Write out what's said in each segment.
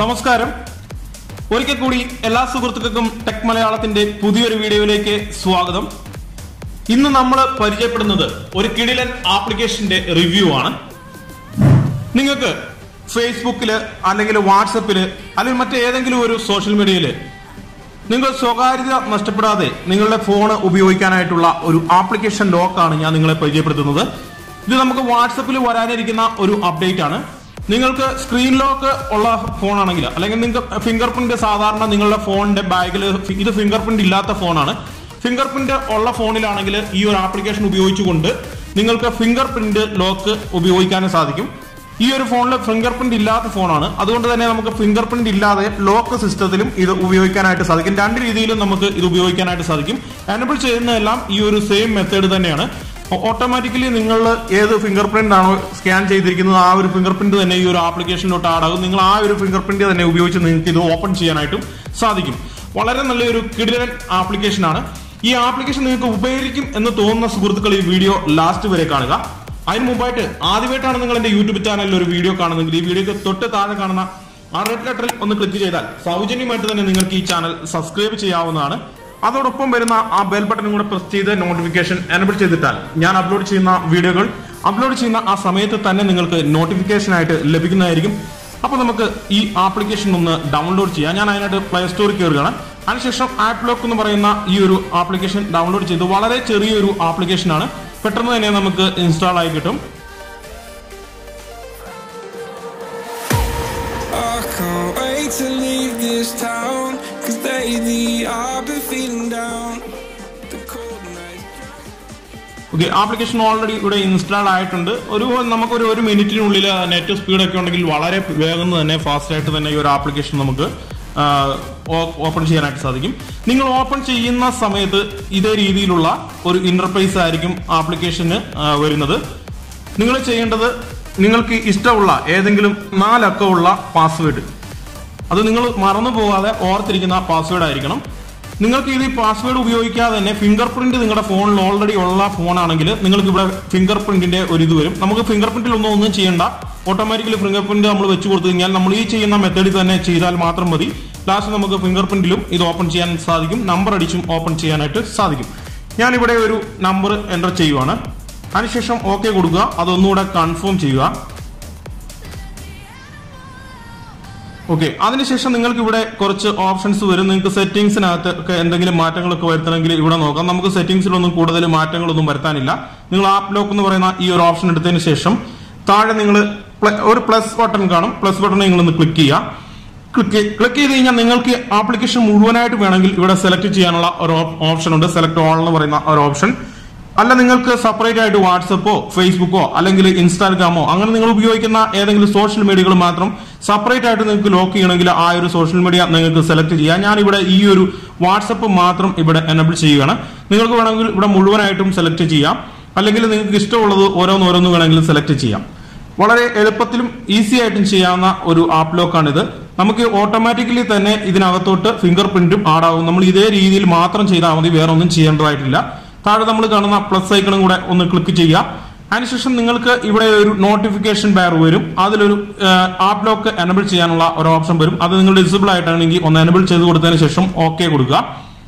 നമസ്കാരം ഒരിക്കൽ കൂടി എല്ലാ സുഹൃത്തുക്കൾക്കും ടെക് മലയാളത്തിന്റെ പുതിയൊരു വീഡിയോയിലേക്ക് സ്വാഗതം ഇന്ന് നമ്മൾ പരിചയപ്പെടുന്നത് ഒരു കിടിലൻ ആപ്ലിക്കേഷന്റെ റിവ്യൂ ആണ് നിങ്ങൾക്ക് ഫേസ്ബുക്കില് അല്ലെങ്കിൽ വാട്സപ്പില് അല്ലെങ്കിൽ മറ്റേതെങ്കിലും ഒരു സോഷ്യൽ മീഡിയയില് നിങ്ങൾ സ്വകാര്യത നഷ്ടപ്പെടാതെ നിങ്ങളുടെ ഫോൺ ഉപയോഗിക്കാനായിട്ടുള്ള ഒരു ആപ്ലിക്കേഷൻ ലോക്കാണ് ഞാൻ നിങ്ങളെ പരിചയപ്പെടുത്തുന്നത് ഇത് നമുക്ക് വാട്സപ്പിൽ വരാനിരിക്കുന്ന ഒരു അപ്ഡേറ്റ് ആണ് നിങ്ങൾക്ക് സ്ക്രീൻ ലോക്ക് ഉള്ള ഫോൺ ആണെങ്കിൽ അല്ലെങ്കിൽ നിങ്ങൾക്ക് ഫിംഗർ പ്രിന്റ് സാധാരണ നിങ്ങളുടെ ഫോണിന്റെ ബാഗിൽ ഇത് ഫിംഗർ പ്രിന്റ് ഇല്ലാത്ത ഫോണാണ് ഫിംഗർ പ്രിന്റ് ഉള്ള ഫോണിലാണെങ്കിൽ ഈ ഒരു ആപ്ലിക്കേഷൻ ഉപയോഗിച്ചുകൊണ്ട് നിങ്ങൾക്ക് ഫിംഗർ പ്രിന്റ് ലോക്ക് ഉപയോഗിക്കാനും സാധിക്കും ഈ ഒരു ഫോണിൽ ഫിംഗർ പ്രിന്റ് ഇല്ലാത്ത ഫോണാണ് അതുകൊണ്ട് തന്നെ നമുക്ക് ഫിംഗർ പ്രിന്റ് ഇല്ലാതെ ലോക്ക് സിസ്റ്റത്തിലും ഇത് ഉപയോഗിക്കാനായിട്ട് സാധിക്കും രണ്ട് രീതിയിലും നമുക്ക് ഇത് ഉപയോഗിക്കാനായിട്ട് സാധിക്കും എനബിൾ ചെയ്യുന്നതെല്ലാം ഈ ഒരു സെയിം മെത്തേഡ് തന്നെയാണ് ഓട്ടോമാറ്റിക്കലി നിങ്ങൾ ഏത് ഫിംഗർ പ്രിന്റ് ആണോ സ്കാൻ ചെയ്തിരിക്കുന്നത് ആ ഒരു ഫിംഗർ പ്രിന്റ് തന്നെ ഈ ഒരു ആപ്ലിക്കേഷനിലോട്ട് ആഡ് ആകും നിങ്ങൾ ആ ഒരു ഫിംഗർ പ്രിന്റ് തന്നെ ഉപയോഗിച്ച് നിങ്ങൾക്ക് ഇത് ഓപ്പൺ ചെയ്യാനായിട്ടും സാധിക്കും വളരെ നല്ലൊരു കിടിലൻ ആപ്ലിക്കേഷൻ ആണ് ഈ ആപ്ലിക്കേഷൻ നിങ്ങൾക്ക് ഉപകരിക്കും എന്ന് തോന്നുന്ന സുഹൃത്തുക്കൾ ഈ വീഡിയോ ലാസ്റ്റ് വരെ കാണുക അതിന് മുമ്പായിട്ട് ആദ്യമായിട്ടാണ് നിങ്ങൾ എന്റെ യൂട്യൂബ് ചാനലിൽ ഒരു വീഡിയോ കാണുന്നെങ്കിൽ ഈ വീഡിയോക്ക് തൊട്ട് താഴെ കാണുന്ന ആ റെഡ് ലെറ്ററിൽ ഒന്ന് ക്ലിക്ക് ചെയ്താൽ സൗജന്യമായിട്ട് തന്നെ നിങ്ങൾക്ക് ഈ ചാനൽ സബ്സ്ക്രൈബ് ചെയ്യാവുന്നതാണ് അതോടൊപ്പം വരുന്ന ആ ബെൽ ബട്ടണും കൂടെ പ്രസ് ചെയ്ത് നോട്ടിഫിക്കേഷൻ എനബിൾ ചെയ്തിട്ടാൽ ഞാൻ അപ്ലോഡ് ചെയ്യുന്ന വീഡിയോകൾ അപ്ലോഡ് ചെയ്യുന്ന ആ സമയത്ത് തന്നെ നിങ്ങൾക്ക് നോട്ടിഫിക്കേഷൻ ആയിട്ട് ലഭിക്കുന്നതായിരിക്കും അപ്പൊ നമുക്ക് ഈ ആപ്ലിക്കേഷൻ ഒന്ന് ഡൗൺലോഡ് ചെയ്യാം ഞാൻ അതിനായിട്ട് പ്ലേ സ്റ്റോറിൽ കയറുകയാണ് അതിനുശേഷം ആപ്പ് ലോക്ക് എന്ന് പറയുന്ന ഈ ഒരു ആപ്ലിക്കേഷൻ ഡൗൺലോഡ് ചെയ്ത് വളരെ ചെറിയൊരു ആപ്ലിക്കേഷൻ ആണ് പെട്ടെന്ന് തന്നെ നമുക്ക് ഇൻസ്റ്റാൾ ആയി കിട്ടും I can't wait to leave this town. Cause lately I've been feeling down. The cold nights. Okay application already ഇവിടെ ഇൻസ്റ്റാൾ ആയിട്ടുണ്ട് ഒരു നമുക്കൊരു ഒരു മിനിറ്റിനുള്ളിൽ നെറ്റ് സ്പീഡ് ഒക്കെ ഉണ്ടെങ്കിൽ വളരെ വേഗം തന്നെ ഫാസ്റ്റ് ആയിട്ട് തന്നെ ഈ ഒരു ആപ്ലിക്കേഷൻ നമുക്ക് ഓപ്പൺ ചെയ്യാനായിട്ട് സാധിക്കും നിങ്ങൾ ഓപ്പൺ ചെയ്യുന്ന സമയത്ത് ഇതേ രീതിയിലുള്ള ഒരു ഇന്റർഫേസ് ആയിരിക്കും ആപ്ലിക്കേഷന് വരുന്നത് നിങ്ങൾ ചെയ്യേണ്ടത് നിങ്ങൾക്ക് ഇഷ്ടമുള്ള ഏതെങ്കിലും നാലക്കമുള്ള പാസ്വേഡ് അത് നിങ്ങൾ മറന്നു പോകാതെ ഓർത്തിരിക്കുന്ന പാസ്വേഡ് ആയിരിക്കണം നിങ്ങൾക്ക് ഇത് ഈ പാസ്വേഡ് ഉപയോഗിക്കാതെ തന്നെ ഫിംഗർ പ്രിന്റ് നിങ്ങളുടെ ഫോണിൽ ഓൾറെഡി ഉള്ള ഫോണാണെങ്കിൽ നിങ്ങൾക്ക് ഇവിടെ ഫിംഗർ പ്രിന്റിന്റെ ഒരു ഇത് വരും നമുക്ക് ഫിംഗർ പ്രിന്റിൽ ഒന്നും ഒന്നും ചെയ്യേണ്ട ഓട്ടോമാറ്റിക്കലി ഫിംഗർ പ്രിന്റ് നമ്മൾ വെച്ച് കൊടുത്തു കഴിഞ്ഞാൽ നമ്മൾ ഈ ചെയ്യുന്ന മെത്തേഡിൽ തന്നെ ചെയ്താൽ മാത്രം മതി ലാസ്റ്റ് നമുക്ക് ഫിംഗർ പ്രിന്റിലും ഇത് ഓപ്പൺ ചെയ്യാൻ സാധിക്കും നമ്പർ അടിച്ചും ഓപ്പൺ ചെയ്യാനായിട്ട് സാധിക്കും ഞാനിവിടെ ഒരു നമ്പർ എൻ്റർ ചെയ്യുവാണ് അതിനുശേഷം ഓക്കെ കൊടുക്കുക അതൊന്നുകൂടെ കൺഫേം ചെയ്യുക ഓക്കെ അതിനുശേഷം നിങ്ങൾക്ക് ഇവിടെ കുറച്ച് ഓപ്ഷൻസ് വരും നിങ്ങൾക്ക് സെറ്റിംഗ്സിനകത്ത് ഒക്കെ എന്തെങ്കിലും മാറ്റങ്ങളൊക്കെ വരുത്തണമെങ്കിൽ ഇവിടെ നോക്കാം നമുക്ക് സെറ്റിംഗ്സിലൊന്നും കൂടുതൽ മാറ്റങ്ങളൊന്നും വരുത്താനില്ല നിങ്ങൾ ആപ്പ് ലോക്ക് എന്ന് പറയുന്ന ഈ ഒരു ഓപ്ഷൻ എടുത്തതിന് ശേഷം താഴെ നിങ്ങൾ ഒരു പ്ലസ് ബട്ടൺ കാണും പ്ലസ് ബട്ടൺ നിങ്ങൾ ഒന്ന് ക്ലിക്ക് ചെയ്യുക ക്ലിക്ക് ക്ലിക്ക് ചെയ്ത് കഴിഞ്ഞാൽ നിങ്ങൾക്ക് ആപ്ലിക്കേഷൻ മുഴുവനായിട്ട് വേണമെങ്കിൽ ഇവിടെ സെലക്ട് ചെയ്യാനുള്ള ഒരു ഓപ്ഷൻ ഉണ്ട് സെലക്ട് ഓൾ എന്ന് പറയുന്ന ഒരു ഓപ്ഷൻ അല്ല നിങ്ങൾക്ക് സെപ്പറേറ്റ് ആയിട്ട് വാട്സപ്പോ ഫേസ്ബുക്കോ അല്ലെങ്കിൽ ഇൻസ്റ്റാഗ്രാമോ അങ്ങനെ നിങ്ങൾ ഉപയോഗിക്കുന്ന ഏതെങ്കിലും സോഷ്യൽ മീഡിയകൾ മാത്രം സെപ്പറേറ്റ് ആയിട്ട് നിങ്ങൾക്ക് ലോക്ക് ചെയ്യണമെങ്കിൽ ആ ഒരു സോഷ്യൽ മീഡിയ നിങ്ങൾക്ക് സെലക്ട് ചെയ്യാം ഞാൻ ഇവിടെ ഈ ഒരു വാട്സപ്പ് മാത്രം ഇവിടെ എനബിൾ ചെയ്യുകയാണ് നിങ്ങൾക്ക് വേണമെങ്കിൽ ഇവിടെ മുഴുവനായിട്ടും സെലക്ട് ചെയ്യാം അല്ലെങ്കിൽ നിങ്ങൾക്ക് ഇഷ്ടമുള്ളത് ഓരോന്നോരോന്ന് വേണമെങ്കിലും സെലക്ട് ചെയ്യാം വളരെ എളുപ്പത്തിലും ഈസി ആയിട്ടും ചെയ്യാവുന്ന ഒരു ആപ്പ് ലോക്കാണിത് നമുക്ക് ഓട്ടോമാറ്റിക്കലി തന്നെ ഇതിനകത്തോട്ട് ഫിംഗർ പ്രിന്റും ആടാവും നമ്മൾ ഇതേ രീതിയിൽ മാത്രം ചെയ്താൽ മതി വേറെ ഒന്നും ചെയ്യേണ്ടതായിട്ടില്ല താഴെ നമ്മൾ കാണുന്ന പ്ലസ് ഐക്കണും കൂടെ ഒന്ന് ക്ലിക്ക് ചെയ്യുക അതിനുശേഷം നിങ്ങൾക്ക് ഇവിടെ ഒരു നോട്ടിഫിക്കേഷൻ ബാർ വരും അതിലൊരു ആപ്പ് ലോക്ക് എനബിൾ ചെയ്യാനുള്ള ഒരു ഓപ്ഷൻ വരും അത് നിങ്ങൾ ഡിസബിൾ ആയിട്ടാണെങ്കിൽ ഒന്ന് എനബിൾ ചെയ്ത് കൊടുത്തതിന് ശേഷം ഓക്കെ കൊടുക്കുക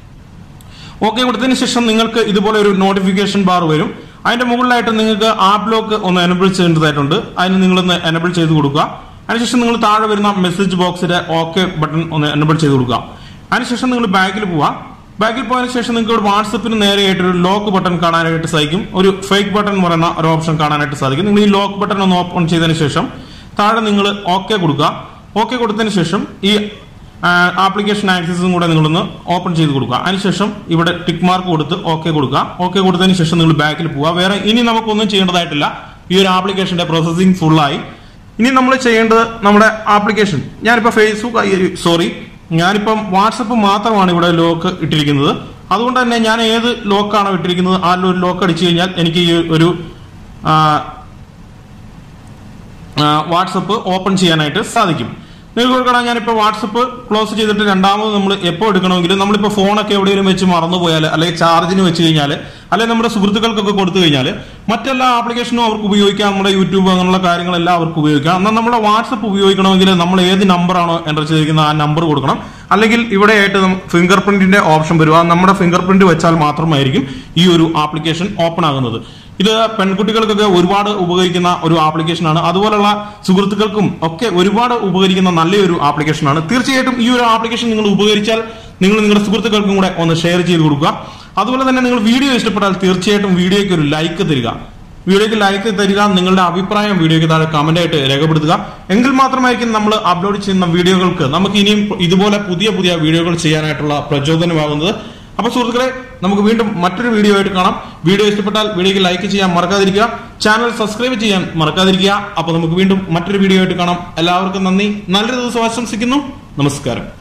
ഓക്കെ കൊടുത്തതിന് ശേഷം നിങ്ങൾക്ക് ഇതുപോലെ ഒരു നോട്ടിഫിക്കേഷൻ ബാർ വരും അതിന്റെ മുകളിലായിട്ട് നിങ്ങൾക്ക് ആപ്പ് ലോക്ക് ഒന്ന് എനബിൾ ചെയ്യേണ്ടതായിട്ടുണ്ട് അതിന് നിങ്ങളൊന്ന് എനബിൾ ചെയ്ത് കൊടുക്കുക അതിനുശേഷം നിങ്ങൾ താഴെ വരുന്ന മെസ്സേജ് ബോക്സിന്റെ ഓക്കെ ബട്ടൺ ഒന്ന് എനബിൾ ചെയ്ത് കൊടുക്കുക അതിനുശേഷം നിങ്ങൾ ബാക്കിൽ പോവുക ബാക്കിൽ പോയതിനു ശേഷം നിങ്ങൾക്ക് ഇവിടെ വാട്സപ്പിന് നേരെയായിട്ട് ഒരു ലോക്ക് ബട്ടൺ കാണാനായിട്ട് സാധിക്കും ഒരു ഫേക്ക് ബട്ടൺ എന്ന് പറയുന്ന ഒരു ഓപ്ഷൻ കാണാനായിട്ട് സാധിക്കും നിങ്ങൾ ഈ ലോക്ക് ബട്ടൺ ഒന്ന് ഓപ്പൺ ചെയ്തതിന് ശേഷം താഴെ നിങ്ങൾ ഓക്കെ കൊടുക്കുക ഓക്കെ കൊടുത്തതിന് ശേഷം ഈ ആപ്ലിക്കേഷൻ ആക്സസും കൂടെ നിങ്ങളൊന്ന് ഓപ്പൺ ചെയ്ത് കൊടുക്കുക അതിനുശേഷം ഇവിടെ ടിക്ക് മാർക്ക് കൊടുത്ത് ഓക്കെ കൊടുക്കുക ഓക്കെ കൊടുത്തതിന് ശേഷം നിങ്ങൾ ബാക്കിൽ പോവുക വേറെ ഇനി നമുക്കൊന്നും ചെയ്യേണ്ടതായിട്ടില്ല ഈ ഒരു ആപ്ലിക്കേഷന്റെ പ്രോസസ്സിംഗ് ഫുള്ളായി ഇനി നമ്മൾ ചെയ്യേണ്ടത് നമ്മുടെ ആപ്ലിക്കേഷൻ ഞാനിപ്പോ ഫേസ്ബുക്ക് സോറി ഞാനിപ്പം വാട്സപ്പ് മാത്രമാണ് ഇവിടെ ലോക്ക് ഇട്ടിരിക്കുന്നത് അതുകൊണ്ട് തന്നെ ഞാൻ ഏത് ലോക്കാണോ ഇട്ടിരിക്കുന്നത് ആ ഒരു ലോക്ക് അടിച്ചു കഴിഞ്ഞാൽ എനിക്ക് ഈ ഒരു വാട്സപ്പ് ഓപ്പൺ ചെയ്യാനായിട്ട് സാധിക്കും നിങ്ങൾക്ക് കൊടുക്കണം ഞാനിപ്പോ വാട്സപ്പ് ക്ലോസ് ചെയ്തിട്ട് രണ്ടാമത് നമ്മൾ എപ്പോൾ എടുക്കണമെങ്കിലും നമ്മളിപ്പോ ഫോണൊക്കെ എവിടെയെങ്കിലും വെച്ച് മറന്നുപോയാൽ അല്ലെങ്കിൽ ചാർജിന് വെച്ച് കഴിഞ്ഞാൽ അല്ലെങ്കിൽ നമ്മുടെ സുഹൃത്തുക്കൾക്കൊക്കെ കൊടുത്തു കഴിഞ്ഞാൽ മറ്റെല്ലാ ആപ്ലിക്കേഷനും അവർക്ക് ഉപയോഗിക്കാം നമ്മുടെ യൂട്യൂബ് അങ്ങനെയുള്ള കാര്യങ്ങളെല്ലാം അവർക്ക് ഉപയോഗിക്കാം എന്നാൽ നമ്മുടെ വാട്സപ്പ് ഉപയോഗിക്കണമെങ്കിൽ നമ്മൾ ഏത് നമ്പറാണോ എൻ്റർ ചെയ്തിരിക്കുന്നത് ആ നമ്പർ കൊടുക്കണം അല്ലെങ്കിൽ ഇവിടെ ആയിട്ട് ഫിംഗർ പ്രിന്റിന്റെ ഓപ്ഷൻ വരും ആ നമ്മുടെ ഫിംഗർ പ്രിന്റ് വെച്ചാൽ മാത്രമായിരിക്കും ഈ ഒരു ആപ്ലിക്കേഷൻ ഓപ്പൺ ആകുന്നത് ഇത് പെൺകുട്ടികൾക്കൊക്കെ ഒരുപാട് ഉപകരിക്കുന്ന ഒരു ആപ്ലിക്കേഷനാണ് അതുപോലുള്ള സുഹൃത്തുക്കൾക്കും ഒക്കെ ഒരുപാട് ഉപകരിക്കുന്ന നല്ലൊരു ആപ്ലിക്കേഷനാണ് തീർച്ചയായിട്ടും ഈ ഒരു ആപ്ലിക്കേഷൻ നിങ്ങൾ ഉപകരിച്ചാൽ നിങ്ങൾ നിങ്ങളുടെ സുഹൃത്തുക്കൾക്കും കൂടെ ഒന്ന് ഷെയർ ചെയ്ത് കൊടുക്കുക അതുപോലെ തന്നെ നിങ്ങൾ വീഡിയോ ഇഷ്ടപ്പെട്ടാൽ തീർച്ചയായിട്ടും വീഡിയോയ്ക്ക് ഒരു ലൈക്ക് തരിക വീഡിയോയ്ക്ക് ലൈക്ക് തരിക നിങ്ങളുടെ അഭിപ്രായം വീഡിയോയ്ക്ക് താഴെ കമന്റ് ആയിട്ട് രേഖപ്പെടുത്തുക എങ്കിൽ മാത്രമായിരിക്കും നമ്മൾ അപ്ലോഡ് ചെയ്യുന്ന വീഡിയോകൾക്ക് നമുക്ക് ഇനിയും ഇതുപോലെ പുതിയ പുതിയ വീഡിയോകൾ ചെയ്യാനായിട്ടുള്ള പ്രചോദനമാകുന്നത് അപ്പൊ സുഹൃത്തുക്കളെ നമുക്ക് വീണ്ടും മറ്റൊരു വീഡിയോ ആയിട്ട് കാണാം വീഡിയോ ഇഷ്ടപ്പെട്ടാൽ വീഡിയോയ്ക്ക് ലൈക്ക് ചെയ്യാൻ മറക്കാതിരിക്കുക ചാനൽ സബ്സ്ക്രൈബ് ചെയ്യാൻ മറക്കാതിരിക്കുക അപ്പൊ നമുക്ക് വീണ്ടും മറ്റൊരു വീഡിയോ ആയിട്ട് കാണാം എല്ലാവർക്കും നന്ദി നല്ലൊരു ദിവസം ആശംസിക്കുന്നു നമസ്കാരം